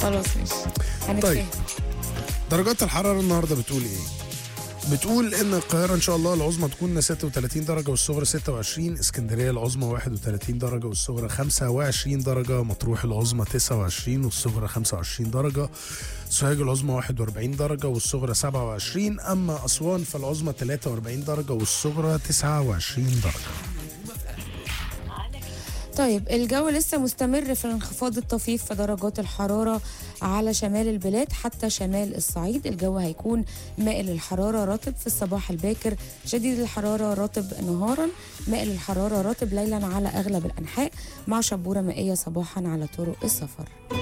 خلاص ماشي هنتفاهم طيب. درجات الحراره النهارده بتقول ايه بتقول ان القاهره ان شاء الله العظمى تكون 36 درجه والصغرى 26 اسكندريه العظمى 31 درجه والصغرى 25 درجه مطروح العظمى 29 والصغرى 25 درجه سوهاج العظمى 41 درجه والصغرى 27 اما اسوان فالعظمى 43 درجه والصغرى 29 درجه طيب الجو لسه مستمر في الانخفاض الطفيف في درجات الحرارة على شمال البلاد حتى شمال الصعيد الجو هيكون مائل الحرارة رطب في الصباح الباكر شديد الحرارة رطب نهارا مائل الحرارة رطب ليلا على أغلب الأنحاء مع شبورة مائية صباحا على طرق السفر